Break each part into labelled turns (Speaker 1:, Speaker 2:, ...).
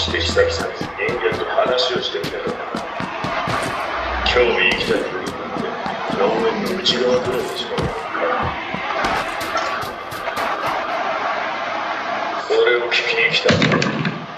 Speaker 1: して久々に人間と話をしてみたかった興味生きたいという脳面の内側くらいでしょそれを聞きに来たんだ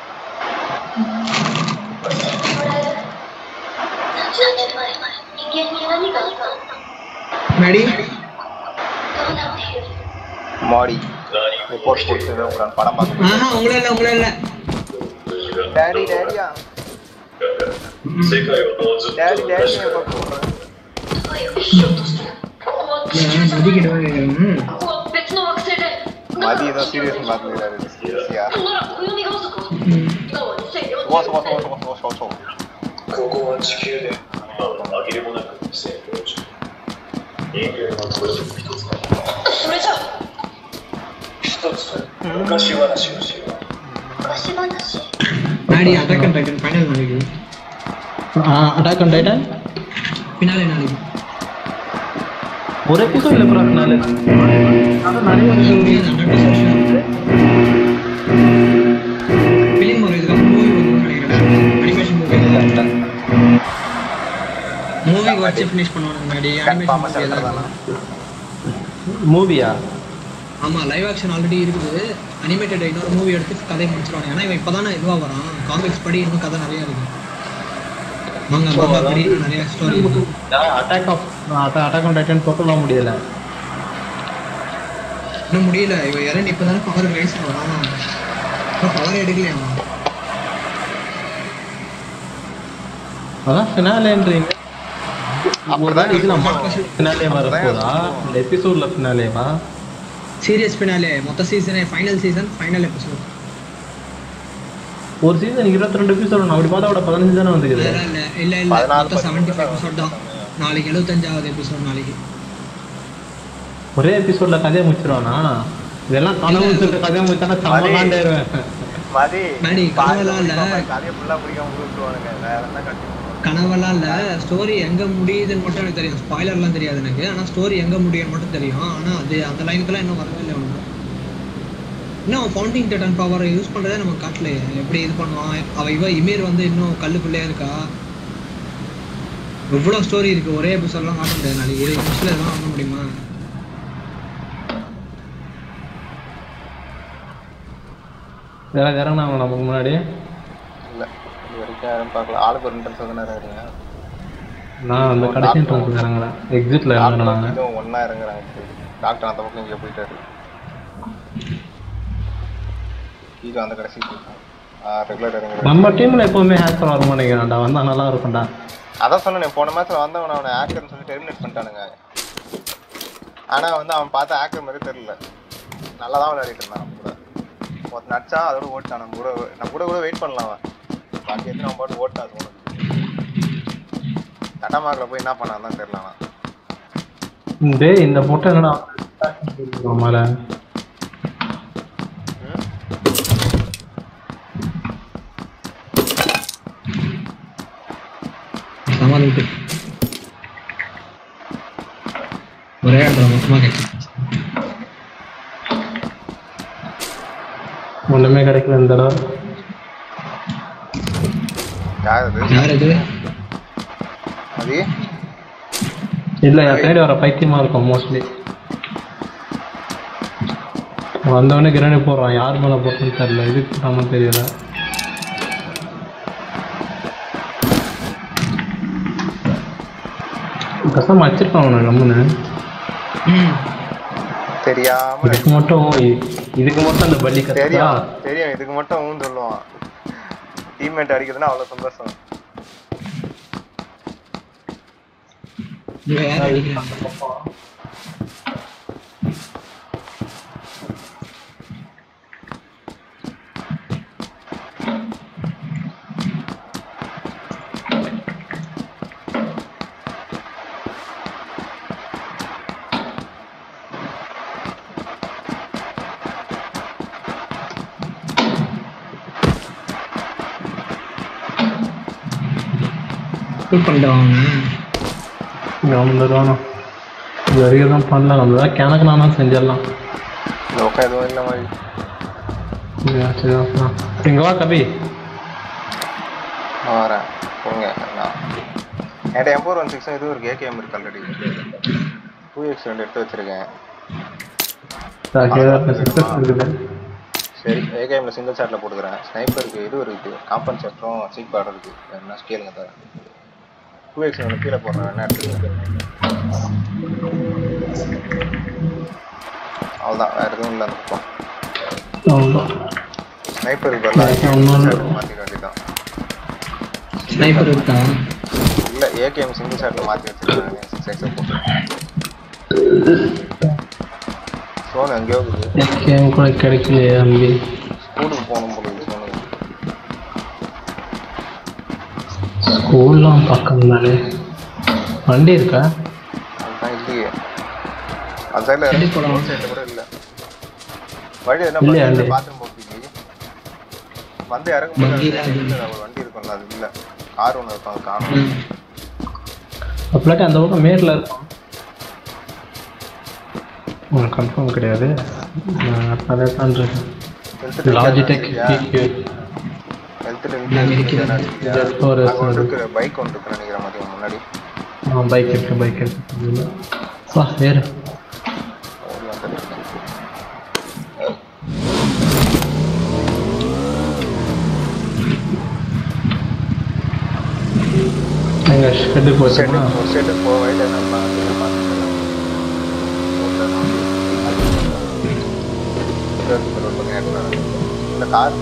Speaker 2: 何年前人間に何があったの
Speaker 3: மேடி
Speaker 2: どうなっている
Speaker 4: மாடி
Speaker 1: 何を
Speaker 4: ரிப்போர்ட்
Speaker 1: 起きている
Speaker 4: கொடுத்து உங்களை படம் பார்க்க
Speaker 3: ஆஹா உங்களே இல்லை உங்களே இல்லை
Speaker 4: டேடி டேடியா
Speaker 1: 世界はもうずっと
Speaker 4: டேடி டேடி
Speaker 1: 昔から
Speaker 4: ரிப்போர்ட் கொடுக்குறேன்
Speaker 2: 何をしようとしてるここは地球じゃ
Speaker 3: முதிக்கிட்டு கேட்குறேன்
Speaker 2: ここは別の惑星で
Speaker 4: மதி ஏதோ சீரியஸ் பார்த்துக்கிறாரு சீரியஸியா
Speaker 2: なら暦が遅く今は2040
Speaker 4: そこそこそこそこそこそこそこ
Speaker 1: ここは地球で今は紛れもなく占領中人間はこれでも一つだ
Speaker 2: それじゃあ
Speaker 1: 一つ昔話をしよう
Speaker 2: 昔話
Speaker 3: மேடி அட்டாக் அண்ட் டைட்டன் ஃபைனல் நாளைக்கு
Speaker 5: அட்டாக் ஆன் டைட்டன்
Speaker 3: ஃபினாலே நாளைக்கு
Speaker 5: ஒரு எபிசோட் இல்லை ப்ரோ நாலு
Speaker 3: ஃபிலிம் ஒரு இதுக்கு மூவி வரும்னு நினைக்கிறேன் அனிமேஷன் மூவி மூவி வச்சு ஃபினிஷ் பண்ணுவாங்க முன்னாடி
Speaker 4: கன்ஃபார்மாக
Speaker 3: அனிமேஷன்
Speaker 4: செல்றதானா
Speaker 3: மூவி
Speaker 5: மூவியா
Speaker 3: ஆமா லைவ் ஆக்ஷன் ஆல்ரெடி இருக்குது அனிமேட்டட் இன்னொரு மூவி எடுத்து கதையை முடிச்சிருவாங்க ஏன்னா இவன் இப்பதானே இதுவா வரான் காமிக்ஸ் படி இன்னும் கதை நிறைய இருக்கு வாங்க மாமா படி இன்னும் நிறைய ஸ்டோரி இருக்கு
Speaker 5: attack of attack on Titan போட்டுலாம் முடியல
Speaker 3: இன்னும் முடியல இவன் இறங்கி இப்பதானே பவர் ரைஸ் வரான் பவர் எடுக்கலையா அவன்
Speaker 5: அதான் ஃபினாலேன்றீங்க
Speaker 4: அப்படிதான்
Speaker 5: இது நம்ம
Speaker 4: இருக்கும்.
Speaker 5: ஃபினாலே வரப்போதா இந்த எபிசோட்ல ஃபினாலேவா
Speaker 3: சீரியஸ் பினாலே மொத்த சீசனே ஃபைனல் சீசன் ஃபைனல் எபிசோட்
Speaker 5: ஒரு சீசன் இருபத்தி ரெண்டு எபிசோட் அப்படி பார்த்தா விட பதினஞ்சு தானே வந்துக்குது
Speaker 3: அதெல்லாம் இல்ல இல்ல இல்ல
Speaker 4: பதினாறு,
Speaker 3: மொத்தம் செவன்டி ஃபைவ்
Speaker 4: பதினஞ்சு
Speaker 3: எபிசோட் தான் நாளைக்கு எழுபத்தஞ்சாவது எபிசோட் நாளைக்கு
Speaker 5: ஒரே எபிசோட்ல கதையை முடிச்சிருவானா இதெல்லாம் கனவு சொல்லிட்டு கதையை முடிச்சானா சமாளாண்டேருவேன்
Speaker 4: மதி
Speaker 3: மதி, கனவெல்லாம் இல்ல.
Speaker 4: கதையை ஃபுல்லாக பிடிக்காம கொடுத்துருவானுங்க வேற என்ன கட்டி
Speaker 3: கனவெல்லாம் இல்ல ஸ்டோரி எங்க முடியுதுன்னு மட்டும் எனக்கு தெரியும் ஸ்பாய்லர்லாம் தெரியாது எனக்கு ஆனா ஸ்டோரி எங்க முடியும்னு மட்டும் தெரியும் ஆனா அது அந்த லைனுக்குலாம் இன்னும் வரவே இல்லை உனக்கு இன்னும் ஃபவுண்டிங் டேட்டன் பவரை யூஸ் பண்றதே நம்ம காட்டலையே எப்படி இது பண்ணுவான் அவ இவ இமீர் வந்து இன்னும் கல்லுக்குள்ளே இருக்கா எவ்வளோ ஸ்டோரி இருக்கு ஒரே எபிசோட்லாம் காட்ட முடியாது நாளைக்கு இருபது நிமிஷத்துல இதெல்லாம் வாங்க முடியுமா
Speaker 5: யாராவது இறங்கினாங்க நமக்கு முன்னாடி
Speaker 4: இல்லை இது வரைக்கும் யாரும் பார்க்கல ஆளுக்கு ஒரு ரெண்டு நிமிஷம் தானே இருங்க
Speaker 5: நான் அந்த கடைசி இன்ட்ரெஸ்ட் இறங்குறேன் எக்ஸிட்ல இறங்குனாங்க
Speaker 4: இதுவும் ஒன்றா இறங்குறாங்க டாக்டர் அந்த பக்கம் இங்கே போயிட்டாரு இது அந்த கடைசி ரெகுலர் இறங்குறாரு
Speaker 5: நம்ம டீம்ல எப்பவுமே ஹேக்கர் வர மாட்டேங்கிறான்டா வந்தா நல்லா இருக்கும்டா
Speaker 4: அதான் சொன்னேன் போன மேட்ச்ல வந்தவன் அவனை ஹேக்கர்னு சொல்லி டெர்மினேட் பண்ணிட்டானுங்க ஆனா வந்து அவன் பார்த்த ஹேக்கர் மாதிரி தெரியல நல்லா தான் விளையாடிட்டு இருந்தான் நம்ம கூட ஒருத்தன் நடிச்சா அதோட ஓட்டான் நம்ம கூட நம்ம கூட கூட வெயிட் பண்ணலாம் அவன் பாக்கி எத்தனை அவன் பாட்டு ஓட்டா அது உனக்கு தட்டமாக்கில் போய் என்ன பண்ணான்னு தான் தெரியல அவன்
Speaker 5: டேய் இந்த முட்டை என்னடா மேல
Speaker 3: சமாளிட்டு ஒரே இடத்துல மொத்தமா கேட்கும்
Speaker 5: ஒண்ணுமே கிடைக்கல இந்த தடவை
Speaker 4: யார் அது
Speaker 3: யார் இது
Speaker 4: அது
Speaker 5: இல்ல என் சைடு வர பைத்தியமா இருக்கும் மோஸ்ட்லி வந்தவொடனே கிரணி போடுறான் யார் மேல போட்டுன்னு தெரியல இதுக்கு போட்டாமல் தெரியல கஷ்டமா வச்சிருப்பான் அவனை கம்முன்னு
Speaker 3: ம்
Speaker 4: தெரியாம
Speaker 5: இதுக்கு மட்டும் இ- இதுக்கு மட்டும் அந்த பள்ளி கத்தா
Speaker 4: தெரியும் தெரியும் இதுக்கு மட்டும் ஊன் சொல்லுவான் டீம்மேட் அடிக்கிறதுனா அவ்வளவு சந்தோஷம்
Speaker 3: இவன் யார் அடிக்கிறான் ஷூட் பண்ணிடுவாங்க
Speaker 5: வந்துடுவானோ இது வரைக்கும் தான் பண்ணல நம்ம தான் கிணக்கு நானா செஞ்சிடலாம்
Speaker 4: இந்த உட்கா எதுவும் இல்லை மாதிரி
Speaker 5: சரியா, சரி ஓகே. இங்க வா கபி
Speaker 4: நான் வரேன் போங்க நான் என்கிட்ட எம் ஃபோர் ஒன் சிக்ஸ் இதுவும் இருக்கு ஏகேஎம் இருக்கு ஆல்ரெடி டூ எக்ஸ் ரெண்டு எடுத்து வச்சிருக்கேன்
Speaker 5: சக்சஸ் இருக்குது
Speaker 4: சரி ஏகேஎம்ல சிங்கிள் ஷாட்ல போட்டுக்கிறேன் ஸ்னைப்பருக்கு இது இருக்குது காம்பன்சேட்டரும் சீக் பார்டர் இருக்கு என்ன ஸ்கேலுங்க தரேன் டூ எக்ஸ் ஒன்று கீழே போடுறேன் என்ன எடுத்துக்கிறேன் அவ்வளோதான் வேற எதுவும் இல்லை அந்த பக்கம்
Speaker 5: அவ்வளோதான்
Speaker 4: ஸ்னைப்பருக்கு
Speaker 5: வேற ஒண்ணும் இல்ல.
Speaker 4: பதிலாக மாற்றிக்க வேண்டியதான்
Speaker 3: ஸ்னைப்பர் இருக்கா
Speaker 4: இல்லை ஏகேஎம் சிங்கிள் ஷாட்ல மாற்றி வச்சிருக்கேன் சிக்ஸ் எக்ஸை போட்டு ஃபோன் எங்கேயோ இருக்குது
Speaker 5: கேம் கூட கிடைக்கலையே தம்பி
Speaker 4: ஸ்கூலுக்கு போகணும் போல இருக்கு ஃபோனுக்கு
Speaker 5: ஸ்கூல்லாம் பக்கம் தானே வண்டி இருக்கா
Speaker 4: அதுதான் இல்லையே அந்த சைடில்
Speaker 3: சரி,
Speaker 4: இறங்கி
Speaker 3: போலாம்.
Speaker 4: ரோட் சைடில் கூட இல்லை வழி என்ன
Speaker 5: இல்லையா,
Speaker 4: பண்ணி
Speaker 5: இல்லையா?
Speaker 4: பாத்ரூம் போட்டு வந்து இறங்கும்போது
Speaker 3: வண்டி
Speaker 4: அது
Speaker 3: தான்
Speaker 4: இல்ல, ஒரு வண்டி இருக்கும்ல அது இல்லை கார் ஒன்று இருக்கும் அது காணும்
Speaker 3: ம்.
Speaker 5: அப்படிலாட்டி அந்த பக்கம் மேரில் இருக்கும் உங்களுக்கு கன்ஃபார்ம் கிடையாது நான் அதை பண்ணுறேன் லாஜிடெக்
Speaker 4: ஹெல்த்
Speaker 3: நான் இருக்கிறேன்.
Speaker 5: ஒரு
Speaker 4: இருக்கிற பைக் ஒன்று இருக்கு நினைக்கிற மாதிரி முன்னாடி
Speaker 5: பைக் இருக்கு பைக் இருக்கு வா ஏறு
Speaker 4: ஓடி வந்துட்டு இருக்கேன்
Speaker 5: எங்கள் ஷெட்டு
Speaker 4: செட்டு
Speaker 5: போச்சுன்னா
Speaker 4: செட்டு போக வழியில் நம்ம இந்த car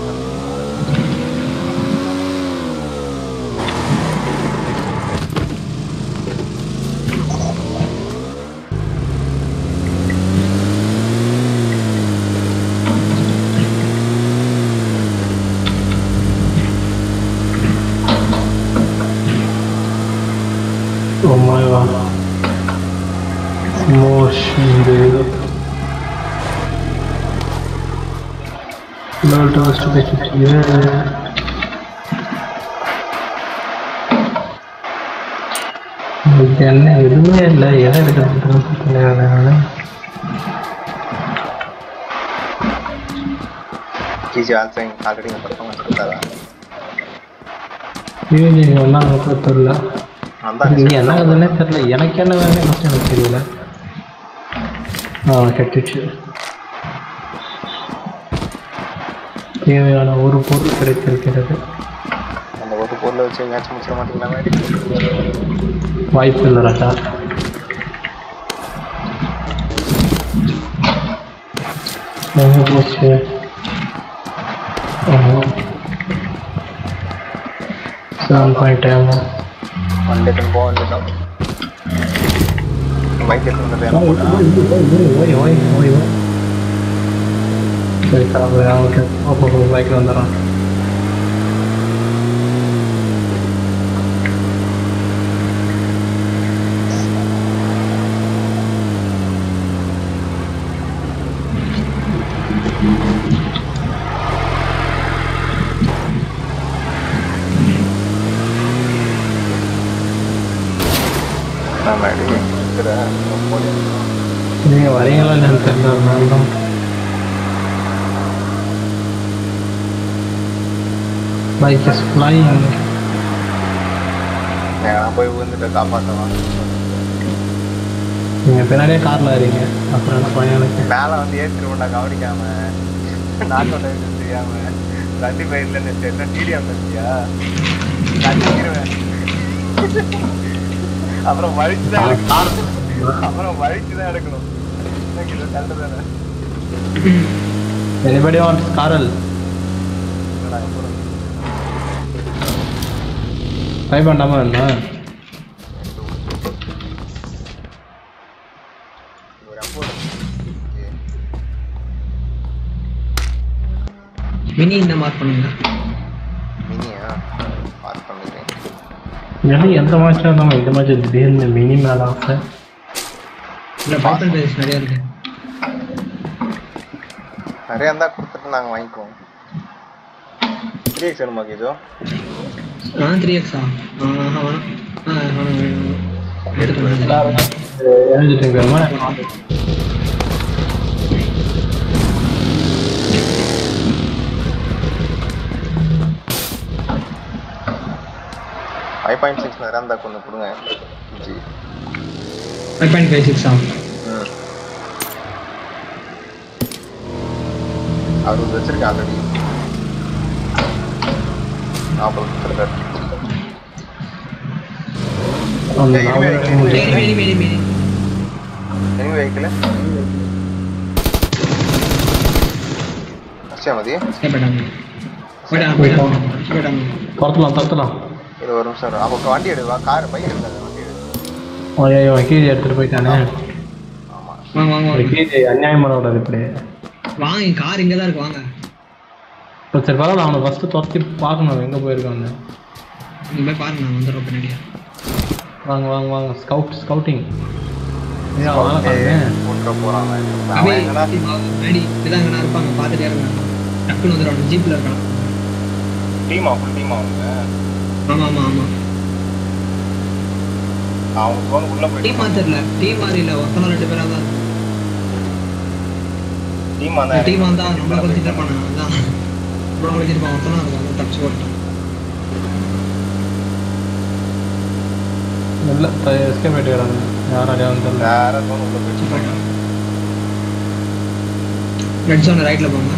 Speaker 5: Oh my god. Motion dude. Level to us to be yeah. இதுக்கு என்ன எதுவுமே இல்லை எதை எடுக்கிறது
Speaker 4: கிஜி ஆல்சைன் ஆல்ரெடி இந்த பர்ஃபார்மன்ஸ் கொடுத்தாரா
Speaker 5: யூனியன் ஒன்றும் எனக்கு தெரியல
Speaker 4: நான்
Speaker 5: இங்கே என்ன ஆகுதுன்னே தெரியல எனக்கு என்ன வேணும் மட்டும் எனக்கு தெரியல ஆ கட்டுச்சு தேவையான ஒரு பொருள் கிடைத்திருக்கிறது
Speaker 4: அந்த ஒரு பொருளை வச்சு எங்கேயாச்சும் முடிச்சிட மாட்டீங்களா மாதிரி
Speaker 5: வாய்ப்பு இல்லை ராஜா எங்க போச்சு செவன் பாயிண்ட் ஆகும்
Speaker 4: வண்டிட்டு போக வேண்டியதான் பைக் எடுத்து வந்துட்டு
Speaker 5: ஓய் ஓய் ஓய் ஓய் சரி கிளம்பு ஓகே அப்போ பைக்கில் வந்துடுறான்
Speaker 4: நம்ம அடி இருக்கிற போலி
Speaker 5: நீங்கள் வரீங்களா இல்லைன்னு தெரியல அதனால தான் பைக் இஸ் ஃப்ளைங்
Speaker 4: நான் போய் விழுந்துட்டு காப்பாற்றலாம்
Speaker 5: நீங்கள் பின்னாடியே காரில் வரீங்க அப்புறம் என்ன பையனுக்கு
Speaker 4: மேலே வந்து ஏற்றிருவோம்டா கவனிக்காம நாட்டோட தெரியாம வண்டி பயிரில் நிறுத்தி என்ன டிடிஎம் இருக்கியா கட்டிக்கிருவேன் அப்புறம் வழிச்சு தான் எடுக்கணும். அப்புறம் வழிச்சு தான் எடுக்கணும் எனக்கு இது கண்டு தானே
Speaker 5: எனிபடி வாண்ட்ஸ் காரல்
Speaker 4: என்னடா, அப்புறம்
Speaker 5: ட்ரை பண்ணாமல் என்ன
Speaker 4: ஒரு அப்போ
Speaker 3: மினி இந்த மார்க் பண்ணுங்க
Speaker 4: மினியா பார்த்து பண்ணிக்கிறேன்
Speaker 5: ஏன்னா எந்த மேட்சாக இருந்தாலும் இந்த மேட்ச் திடீர்னு மினி மேலே ஆசை
Speaker 3: இல்ல பைத்தன் பேஸ் நிறைய இருக்கு
Speaker 4: நிறைய இருந்தா கொடுத்துட்டு நாங்கள் வாங்கிக்குவோம் த்ரீ எக்ஸ் வேணுமா கேஜோ
Speaker 3: ஆ த்ரீ எக்ஸா ஆ வேணாம் ஆ வேணாம் வேணாம் எடுத்துக்கணும்
Speaker 5: எழுதிட்டு இருக்கிறோமா
Speaker 4: பாயிண்ட் சிக்ஸ் இருந்தா கொஞ்சம் கொடுங்க ji
Speaker 3: five point five six ஆகும்
Speaker 4: ம் அறுபது வச்சிருக்கேன் ஆல்ரெடி நாற்பது வச்சிருக்காரு
Speaker 5: அந்த
Speaker 4: ஏய்,
Speaker 5: நாவல்
Speaker 4: இனிமே- இனிமே-
Speaker 3: மேனி மேனி மேனி மேனி
Speaker 4: எனிமே வெஹிக்கிள் அச்சியா மதி
Speaker 3: போயிட்டாங்க போயிட்டாங்க போயிட்டாங்க போயிட்டாங்க
Speaker 5: துரத்தலாம் துரத்தலாம்
Speaker 4: இது ஒரு நிமிஷம் இரு. அப்போ வண்டி எடுவா கார் பைக் எடுக்காது வண்டி எடு
Speaker 5: ஐயோ கீழே எடுத்துட்டு போயிட்டானே
Speaker 4: ஆமா
Speaker 3: வாங்க வாங்க
Speaker 5: ஒரு
Speaker 3: வாங்க
Speaker 5: கீழே அநியாயம் பண்ண விடாது இப்படி
Speaker 3: வாங்க கார் இங்கே தான் இருக்கு வாங்க
Speaker 5: இப்போ சரி பரவாயில்ல அவனை ஃபஸ்ட்டு துரத்தி பார்க்கணும் எங்கே போயிருக்கான்னு
Speaker 3: நீங்க போய் பாருங்க நான் வந்துடுறோம் பின்னாடியே
Speaker 5: வாங்க வாங்க வாங்க ஸ்கவுட் ஸ்கவுட்டிங் ஏன் அவன் வேலை
Speaker 4: கூட்டுற போறான் அவன். அவன்
Speaker 3: அப்படியே
Speaker 4: எங்கடா
Speaker 3: மேடி இப்படிதான் எங்கன்னா இருப்பாங்க பார்த்துட்டே இருங்க டக்குன்னு வந்துடுவாங்க ஜீப்ல இருக்கலாம்
Speaker 4: டீமா ஃபுல் டீமா அவங்க
Speaker 3: ஆமா ஆமா ஆமா
Speaker 4: அவங்க ஃபோன் உள்ள
Speaker 3: டீம்
Speaker 4: போயிட்டு
Speaker 3: மாத்திரல டீம் மாதிரி இல்ல ஒருத்தன ரெண்டு பேரா தான்
Speaker 4: டீமா தான்
Speaker 3: டீம் வந்தா நம்மள கொஞ்சம் இருப்பாங்க அதான் நம்மள கொஞ்சம் இருப்பான் ஒருத்தனா இருக்கும் தப்பிச்சு போட்டோம்
Speaker 5: இல்லை எஸ்கேப் ஆகிட்டு வராங்க யார் அடையாளம் தெரியல
Speaker 4: வேற ஃபோன் உள்ள போயிட்டு
Speaker 3: போயிட்டான் ரெட் ஜோன் ரைட்ல போங்க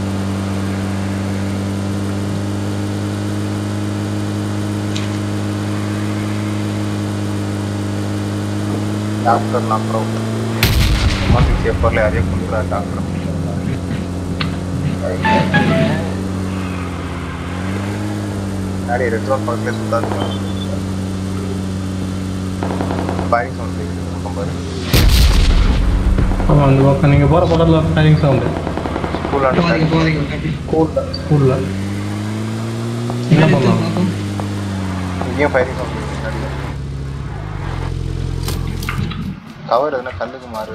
Speaker 4: டாக்டர் நாக்கிறோம் மாதிரி பேப்பர்ல யாரையோ கொடுக்குறாரு டாக்டர் டாடி ரெட் ரோட் பக்கத்துல சுத்தாது பாரி சவுண்ட் பக்கம் பாரு
Speaker 5: ஆமாம் அந்த பக்கம் நீங்கள் போகிற பக்கத்தில் ஃபயரிங் சவுண்டு
Speaker 4: ஸ்கூல்
Speaker 3: போகாதீங்க போகாதீங்க அப்படி
Speaker 5: ஸ்கூலில் ஸ்கூலில் என்ன பண்ணலாம்
Speaker 3: பார்ப்போம்
Speaker 4: இங்கேயும் ஃபயரிங் சவுண்ட் கவர் எதுனா கல்லுக்கு மாறு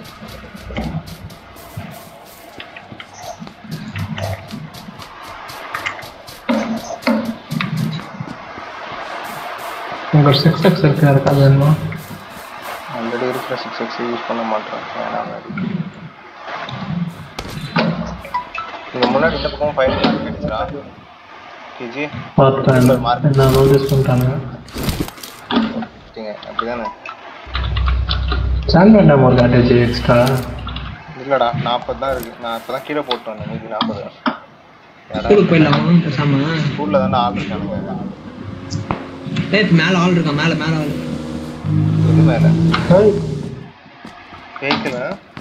Speaker 5: உங்கள் சிக்ஸ் எக்ஸ் இருக்கு யாருக்கு அது வேணுமா
Speaker 4: ஆல்ரெடி இருக்கிற சிக்ஸ் எக்ஸ் யூஸ் பண்ண மாட்டேன் வேணாம் இங்க முன்னாடி இந்த பக்கம் ஃபயர் கிடைச்சிரா கிஜி
Speaker 5: பார்த்தேன் என்ன நோட்டீஸ் பண்ணிட்டாங்க
Speaker 4: சரிங்க அப்படிதானே
Speaker 5: சாண்ட் வேண்டாம் ஒரு காட்டேஜ் எக்ஸ்ட்ரா
Speaker 4: இல்லடா நாற்பது தான் இருக்கு நான் இப்பதான் கீழே போட்டு வந்தேன் மீதி நாற்பது
Speaker 3: ஸ்கூலுக்கு போயிடலாமா பேசாம
Speaker 4: ஸ்கூல்ல தானே ஆள் இருக்கானுங்க
Speaker 3: ஏய் மேல ஆள் இருக்கான் மேல மேல ஆள்
Speaker 4: இது மேல வெஹிக்கிள்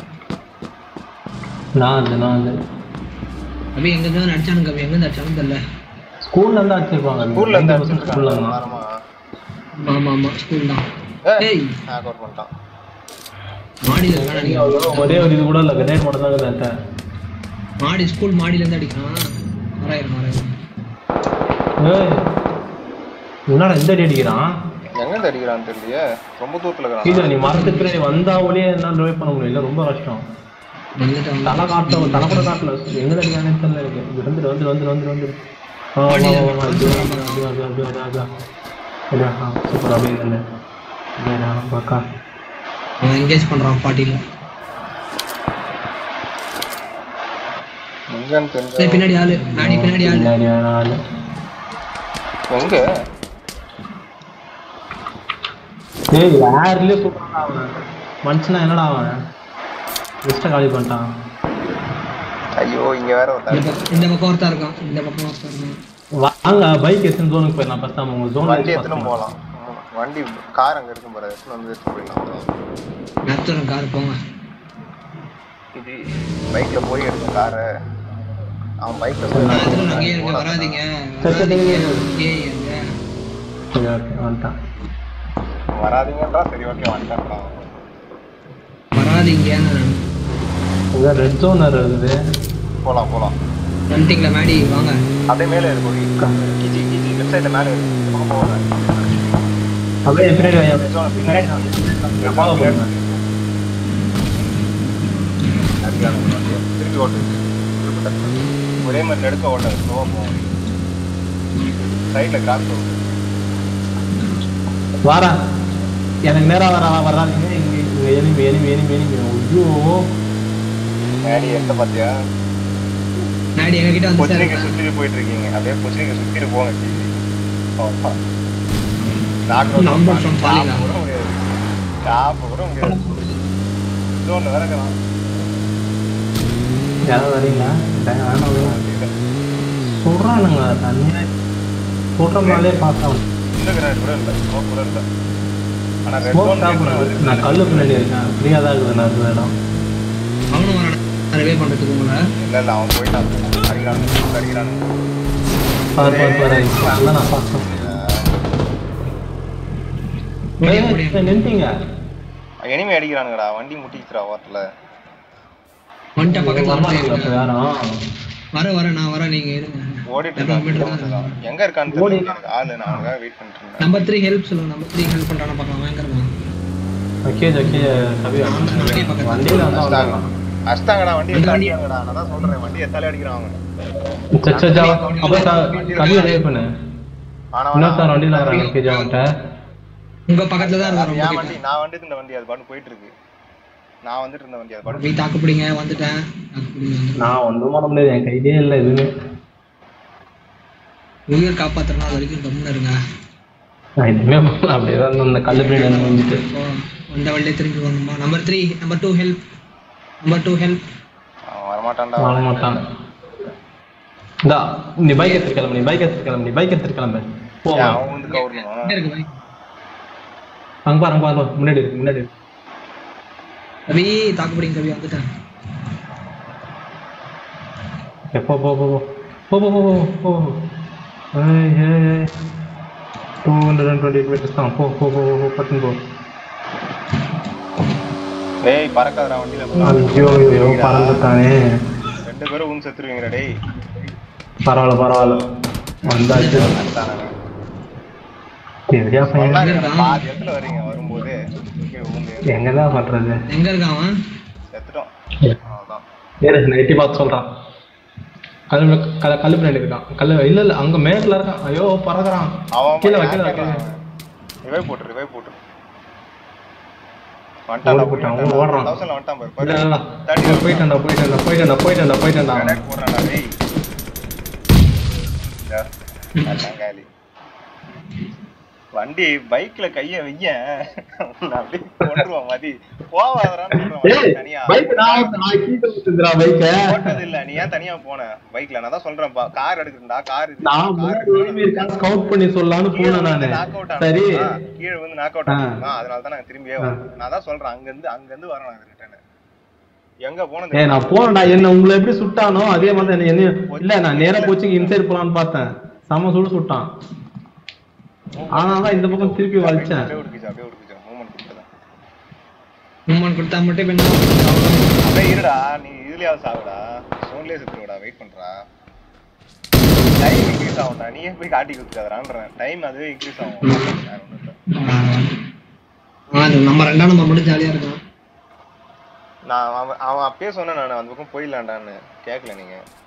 Speaker 5: நான் அது நான் அது
Speaker 3: அபி எங்க இருந்து அடிச்சானுங்க அபி எங்க இருந்து அடிச்சானு தெரியல
Speaker 5: ஸ்கூல்ல இருந்து அடிச்சிருப்பாங்க
Speaker 4: ஸ்கூல்ல இருந்து
Speaker 5: ஸ்கூல்ல
Speaker 4: அடிச்சிருக்காங்க
Speaker 5: தான்
Speaker 4: மரமா
Speaker 3: ஆமா ஆமா ஸ்கூல் தான்
Speaker 4: ஏய்
Speaker 3: ஏய்
Speaker 4: ஹேக் அவுட் பண்ணிட்டான்
Speaker 3: மாடியில இருக்கான நீங்க
Speaker 5: ஒரே ஒரு இது கூட இல்லை கிரேட் மட்டும் தான் இருக்குது
Speaker 3: மாடி ஸ்கூல் மாடியில இருந்து அடிக்கிறான் வராயிரம் வராயிரம்
Speaker 5: ஏய் என்னடா இந்த அடி அடிக்கிறான்
Speaker 4: எங்க இருந்து அடிக்கிறான்னு தெரியலையே ரொம்ப தூரத்துல
Speaker 5: கீழே
Speaker 4: இருக்கிறான்
Speaker 5: நீ மரத்துக்கு பின்னாடி வந்தாவளே என்ன ட்ரைவ் பண்ண முடியல ரொம்ப கஷ்டம்
Speaker 3: வந்துட்டு
Speaker 5: தலை காட்ட தலை கூட காட்டல எங்க அடிக்கானே தெரியல எனக்கு இது வந்துரு வந்துரு வந்துரு வந்துரு வந்துரு ஆ, வா, வா, வா, வா, இது, அது, அது, அது, அது, அது, அது. அப்படியா? ஆ, சூப்பர் அப்படியே இல்லை அப்படியே நான் பார்க்கா
Speaker 3: அவன் என்கேஜ் பண்றான் பாட்டில
Speaker 4: எங்கன்னு
Speaker 3: சரி
Speaker 4: தெரிஞ்ச
Speaker 3: பின்னாடி ஆளு நாடி பின்னாடி ஆளு
Speaker 5: பின்னாடி ஆளு.
Speaker 4: எங்க
Speaker 5: ஏய் யாருலயே சூப்பரான அவன் மனுஷனா என்னடா அவன் லிஸ்ட்டை காலி பண்ணிட்டான்
Speaker 4: ஐயோ இங்க வேற ஒரு
Speaker 3: இந்த பக்கம் இந்த பக்கம் ஒருத்தா இருக்கான் இந்த பக்கம் ஒருத்தா இருக்கான்
Speaker 5: வாங்க பைக் எத்தனை ஜோனுக்கு போயிடலாம் ஃபர்ஸ்ட் நம்ம உங்க
Speaker 4: வண்டி
Speaker 5: ஜோன்
Speaker 4: எடுத்துன்னு போகலாம் ஆமா. வண்டி கார் அங்க இருக்கும் பாரு எடுத்துன்னு வந்து எடுத்துட்டு போயிடலாம்
Speaker 3: நத்துறோம் கார் போங்க
Speaker 4: இது பைக்ல போய் எடுக்கும் காரை அவன் பைக்ல
Speaker 3: நான் எதுவும் அங்கேயே இருக்க வராதீங்க வராதீங்க ஏய் எங்க
Speaker 5: சரி ஓகே வந்துட்டான்
Speaker 4: வராதீங்கன்றா சரி ஓகே வந்துட்டான்
Speaker 3: வராதீங்கன்னு நான்
Speaker 5: இதான் ரெட் ஜோன் இருக்குது
Speaker 4: போலாம் போலாம்
Speaker 3: வந்துட்டீங்களா மேடி வாங்க
Speaker 4: அப்படியே மேலே இருக்கு ஒரு கிஜி கிஜி லெஃப்ட் சைடுல மேலே இருக்கு இந்த பக்கம் போகலாம்
Speaker 5: அப்படியே பின்னாடி வாங்க.
Speaker 4: பின்னாடி
Speaker 5: ஃபாலோ பண்ணுங்க
Speaker 4: திருப்பி ஓட்டு ஒரே மாதிரி நெடுக்க ஓட்ட ஸ்லோவாக போகும் சைடில் கிராஸ் ஓட்டு
Speaker 5: வாரா எனக்கு நேரா வர வராதீங்க இங்க இங்க எனிமி எனிமி எனிமி எனிமி ஐயோ
Speaker 4: மேடி எந்த பார்த்தியா
Speaker 3: மேடி எங்க கிட்ட வந்து
Speaker 4: பொச்சினிக்கு
Speaker 3: சேருங்க
Speaker 4: சுற்றிட்டு போயிட்டு இருக்கீங்க அப்படியே பொச்சினிக்கு சுற்றிட்டு போங்க கிஜி
Speaker 3: Number from Palina.
Speaker 4: கூட முடியாது சாப்பிட கூட முடியாது இன்னொன்று வேறங்கிறான்
Speaker 5: யாராவது வரீங்களா டேய், வேணாம் சொல்றானுங்க தனியா சொல்றனாலே பார்த்தோம்
Speaker 4: இந்த கிராண்ட் கூட இல்லை ஸ்மோக் கூட இல்லை ஆனா ரெட்
Speaker 5: ஸ்மோக்
Speaker 4: ஒன்
Speaker 5: சாப்பிடுறேன் நான் கல்லு பின்னாடி இருக்கேன் ஃப்ரீயா தான் இருக்குது நான் இருக்கிற இடம்
Speaker 3: அவனும் வரான் ரிவே பண்றதுக்கு உங்களை
Speaker 4: இல்ல இல்ல அவன் போயிட்டான் அடிக்கிறானு அடிக்கிறானு
Speaker 5: பாரு பாரு பாரு இப்போ அதான் நான் பார்த்தேன்
Speaker 3: முடியும், முடியும்.
Speaker 5: ஏய், நின்னுட்டீங்க
Speaker 4: எனிமே அடிக்கிறானுங்கடா வண்டி முட்டிச்சுடா ஓரத்துல
Speaker 3: வந்துட்ட பக்கத்துல
Speaker 5: வரமாட்டீங்களா இப்போ
Speaker 3: வந்துட்டேன்.
Speaker 5: யாரும்
Speaker 3: வர வர நான் வரேன் நீங்க இருங்க
Speaker 4: ஓடிட்டு
Speaker 3: இருநூறு மீட்டர்
Speaker 4: இருக்கான்
Speaker 3: தான்
Speaker 4: எங்க இருக்கான்னு தெரியல எனக்கு ஆளு நான் அவனுக்காக வெயிட் பண்ணிட்டு இருந்தேன்
Speaker 3: நம்பர் த்ரீ ஹெல்ப் சொல்லுங்க நம்பர் த்ரீ ஹெல்ப் பண்றானா பார்க்கலாம் வாங்கிக்கிறேன்
Speaker 5: ஓகே ஓகே கவி
Speaker 3: நான் தான் வண்டி பக்கத்துல
Speaker 5: வண்டியில வந்தா
Speaker 4: அடிச்சிட்டாங்க.
Speaker 5: வரலாம்
Speaker 4: அடிச்சிட்டாங்கடா வண்டி
Speaker 3: அந்த வண்டி-
Speaker 4: அடிச்சாங்கடா நான் தான் சொல்றேன் வண்டி எத்தாலே அடிக்கிறான் அவன்
Speaker 5: சச்சா சச்சா அப்போ கவி ரிவே பண்ணு
Speaker 4: ஆனா
Speaker 5: இன்னொரு சார் வண்டியில வராங்க கேஜா அவன்கிட்ட
Speaker 3: உங்க பக்கத்துல தான்
Speaker 4: அது என்
Speaker 3: இருக்காரு
Speaker 4: வண்டி நான் வந்துட்டு இருந்த வண்டி அது பாட்டு போயிட்டு இருக்கு நான் வந்துட்டு இருந்த வண்டி அது பாட்டு
Speaker 3: நீ தாக்கு பிடிங்க வந்துட்டேன் தாக்கு பிடிங்க வந்துட்டேன்.
Speaker 5: நான் ஒன்றும் பண்ண முடியாது என் கையிலே இல்லை எதுவுமே
Speaker 3: உயிர் காப்பாத்துற நாள் வரைக்கும் கம்முன்னு இருங்க
Speaker 5: நான் எதுவுமே பண்ணல அப்படியே தான் இந்த கல்லு பின்னாடி முடிஞ்சிட்டு
Speaker 3: இப்போ அந்த வழியே திரும்பி வரணுமா number three number two help number two help
Speaker 4: அவன் வரமாட்டான்டா
Speaker 5: வாழ மாட்டான் இந்தா நீ பைக் எடுத்து கிளம்பு நீ பைக் எடுத்து கிளம்பு நீ பைக் எடுத்து கிளம்பு போ
Speaker 4: ஏன் அவன் வந்து கவரணுமா
Speaker 3: இருக்கு பைக்
Speaker 5: அங்க பாரு அங்க பாரு முன்னாடி இருக்கு முன்னாடி இருக்கு
Speaker 3: கவி தாக்கு பிடிங்க கவி வந்துட்டேன்
Speaker 5: எப்போ போ போ போ போ போ போ போ ஏய் ஏய் ஏய் two hundred and twenty metres தான் போ போ போ போ பட்டுன்னு போ
Speaker 4: டேய் பறக்காதடா வண்டியில
Speaker 5: ஐயோ ஐயோ பறந்துட்டானே
Speaker 4: ரெண்டு பேரும் ஊன் செத்துருவீங்கடா டேய்
Speaker 5: பரவாயில்ல பரவாயில்ல வந்தாச்சு
Speaker 4: அடிச்சானுங்க.
Speaker 5: சரியா பையன்
Speaker 4: சொன்னாங்க, பாதி இடத்துல வரீங்க வரும்போது கீழே விழுந்து
Speaker 5: எங்கதான் பண்றது
Speaker 3: எங்க இருக்கான் அவன்
Speaker 4: செத்துட்டோம் அவ்வளவுதான்
Speaker 5: ஏறு நைட்டி பார்த்து சொல்றான் கல்லு கல்ல கல்லு பின்னாடி இருக்கான் கல்லு இல்ல இல்ல அங்க மேட்ல இருக்கான் ஐயோ பறக்குறான்
Speaker 4: அவன்
Speaker 5: கீழே
Speaker 4: மட்டும்
Speaker 5: வைக்கல
Speaker 4: யார்
Speaker 5: வைக்கல
Speaker 4: கேட்கறான்? ரிவைவ் போட்டு ரிவைவ் போட்டு வந்துட்டான்டா,
Speaker 5: ஓடி போட்டான், அவன் ஓடுறான்.
Speaker 4: தௌசண்ட்ல வந்துட்டான் பாரு,
Speaker 5: இல்ல
Speaker 4: பாரு.
Speaker 5: இல்ல
Speaker 4: தேர்ட்டி
Speaker 5: இல்ல போயிட்டான்டா போயிட்டான்டா போயிட்டான்டா போயிட்டான்டா போயிட்டான்டா
Speaker 4: grenade போடுறான்டா, டேய். இதா, எல்லாம் காலி. வண்டி பைக்ல கைய வைய உன்னை அப்படியே கொன்றுவான் மதி போவாதடான்னு சொல்றேன் வண்டி தனியா போட்டது இல்ல நீ ஏன் தனியா போன பைக்ல நான் தான் சொல்றேன் கார் எடுக்கிறேன்டா கார்
Speaker 5: நான் முன்னாடி ஒளிஞ்சு இருக்கான்னு ஸ்கவுட் பண்ணி சொல்லலாம்னு போனேன் நானு சரி
Speaker 4: கீழே வந்து நாக் அவுட்
Speaker 5: ஆ.
Speaker 4: ஆனா அதனால தான் நாங்க திரும்பியே
Speaker 5: ஆ.
Speaker 4: வரோம் நான் தான் சொல்றேன் அங்க இருந்து அங்க இருந்து வரோம் நாங்க ரிட்டர்ன் எங்க போனது
Speaker 5: ஏய் நான் போனேன்டா என்ன உங்களை எப்படி சுட்டானோ அதே மாதிரி என்ன என்னைய இல்ல நான் நேரா கோச்சிங் இன்சைட் போலான்னு பார்த்தேன் செம சுடு சுட்டான் ஆனாதான் இந்த பக்கம் திருப்பி வலிச்சேன்
Speaker 4: அப்படியே உடுக்கிச்சு அப்படியே உடுக்கிச்சு மூமெண்ட் கொடுத்ததான்
Speaker 3: மூமெண்ட் கொடுத்தா மட்டும் இப்ப என்ன பண்றது?
Speaker 4: அப்படியே இருடா நீ இதுலயாவது சாவுடா சோன்லயே செத்துருடா வெயிட் பண்றா டைம் இன்க்ரீஸ் ஆகும்டா நீயே போய் காட்டி கொடுத்துக்காதறான்றேன் டைம் அதுவே இன்க்ரீஸ் ஆகும் வேற ஒண்ணும் இல்ல.
Speaker 3: ஆ, இந்த நம்ம ரெண்டாம் நம்பர் மட்டும் ஜாலியா இருக்கான்
Speaker 4: நான் அவன் அவன் அப்பயே சொன்னேன் நான் அந்த பக்கம் போயிடலான்டான்னு கேட்கல நீங்க